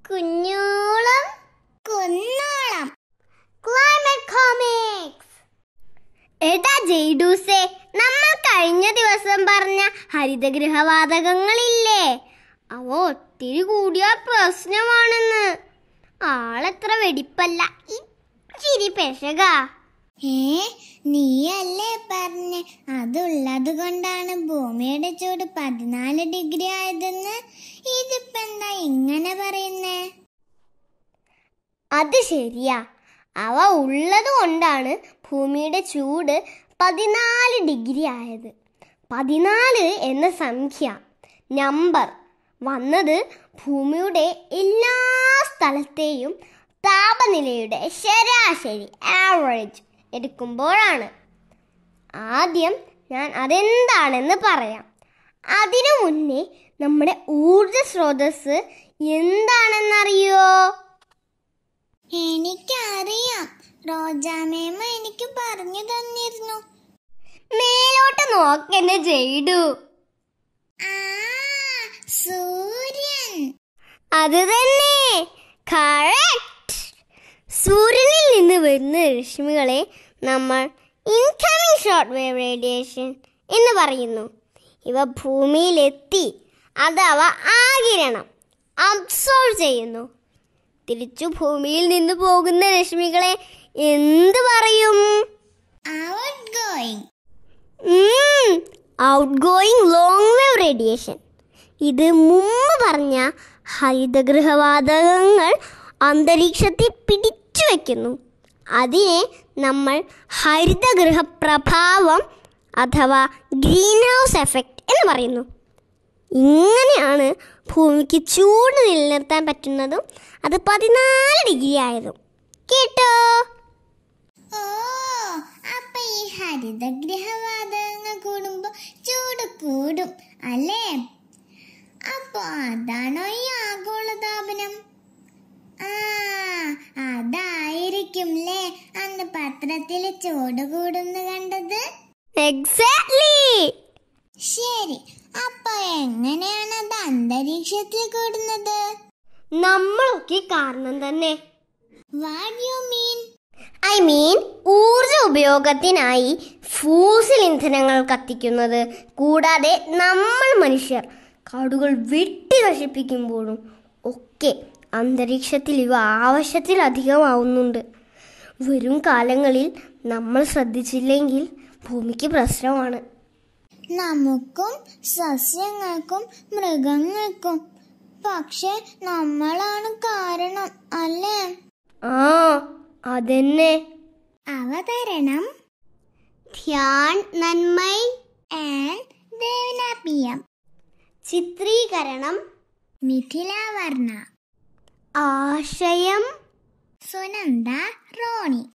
കുഞ്ഞോളം കുന്നോളം climate comics എടാ ജെയ്ഡൂസേ നമ്മൾ കഴിഞ്ഞ ദിവസം പറഞ്ഞ ഹരിതഗൃഹവാതകങ്ങളില്ലേ അവ ഒത്തിരി കൂടിയ പ്രശ്നമാണെന്ന് ആളെത്ര വെടിപ്പല്ല ഇച്ചിരി പെശകാ ഏ നീയല്ലേ പറഞ്ഞ് അതുള്ളത് കൊണ്ടാണ് ഭൂമിയുടെ ചൂട് പതിനാല് ഡിഗ്രി ആയതെന്ന് ഇതിപ്പോ എന്താ ഇങ്ങനെ പറയുന്നേ അത് ശരിയാ അവ ഉള്ളത് കൊണ്ടാണ് ഭൂമിയുടെ ചൂട് പതിനാല് ഡിഗ്രി ആയത് പതിനാല് എന്ന സംഖ്യ നമ്പർ വന്നത് ഭൂമിയുടെ എല്ലാ സ്ഥലത്തെയും താപനിലയുടെ ശരാശരി ആവറേജ് എടുക്കുമ്പോഴാണ് ആദ്യം ഞാൻ അതെന്താണെന്ന് പറയാം അതിനു മുന്നേ നമ്മുടെ ഊർജ സ്രോതസ് എന്താണെന്നറിയോ എനിക്കറിയാം റോജാമേമ എനിക്ക് പറഞ്ഞു തന്നിരുന്നു മേലോട്ട് നോക്കെന്നെ ചെയ്തു ആ സൂര്യൻ അത് തന്നെ കറക്റ്റ് സൂര്യനിൽ നിന്ന് വരുന്ന രശ്മികളെ നമ്മൾ ഇൻകമിങ് ഷോർട്ട് വേവ് റേഡിയേഷൻ എന്ന് പറയുന്നു ഇവ ഭൂമിയിലെത്തി അത് അവ ആകിരണം അബ്സോർവ് ചെയ്യുന്നു തിരിച്ചു ഭൂമിയിൽ നിന്ന് പോകുന്ന രശ്മികളെ എന്ത് പറയും outgoing outgoing long wave radiation ഇത് മുമ്പ് പറഞ്ഞ ഹരിതഗൃഹവാതകങ്ങൾ അന്തരീക്ഷത്തിൽ പിടിച്ചു വയ്ക്കുന്നു അതിനെ നമ്മൾ ഹരിതഗൃഹ പ്രഭാവം അഥവാ ഗ്രീൻ ഹൗസ് എഫക്റ്റ് എന്ന് പറയുന്നു ഇങ്ങനെയാണ് ഭൂമിക്ക് ചൂട് നിലനിർത്താൻ പറ്റുന്നതും അത് പതിനാല് ഡിഗ്രി ആയതും കേട്ടോ ഓ അപ്പൊ ഈ ഹരിതഗൃഹവാതകങ്ങൾ കൂടുമ്പോ ചൂട് കൂടും അല്ലേ അപ്പൊ അതാണോ ഈ ആഗോളതാപനം ആ അതായിരിക്കുംല്ലേ അന്ന് പത്രത്തില് ചൂട് കൂടുന്ന് കണ്ടത് എക്സാക്ട്ലി ശരി അപ്പൊ എങ്ങനെയാണ് അത് അന്തരീക്ഷത്തിൽ കൂടുന്നത് നമ്മളൊക്കെ കാരണം തന്നെ what you mean I mean ഊർജ ഉപയോഗത്തിനായി ഫൂസിൽ ഇന്ധനങ്ങൾ കത്തിക്കുന്നത് കൂടാതെ നമ്മൾ മനുഷ്യർ കാടുകൾ വെട്ടി നശിപ്പിക്കുമ്പോഴും ഒക്കെ അന്തരീക്ഷത്തിൽ ഇവ ആവശ്യത്തിലധികമാവുന്നുണ്ട് വരും കാലങ്ങളിൽ നമ്മൾ ശ്രദ്ധിച്ചില്ലെങ്കിൽ ഭൂമിക്ക് പ്രശ്നമാണ് നമുക്കും സസ്യങ്ങൾക്കും മൃഗങ്ങൾക്കും പക്ഷെ നമ്മളാണ് കാരണം അല്ലേ ആ അതെന്നെ അവതരണം ധ്യാൻ നന്മൈ ആൻഡ് ദേവനാപിയം ചിത്രീകരണം മിഥിലാവർണ ആശയം സുനന്ദ റോണി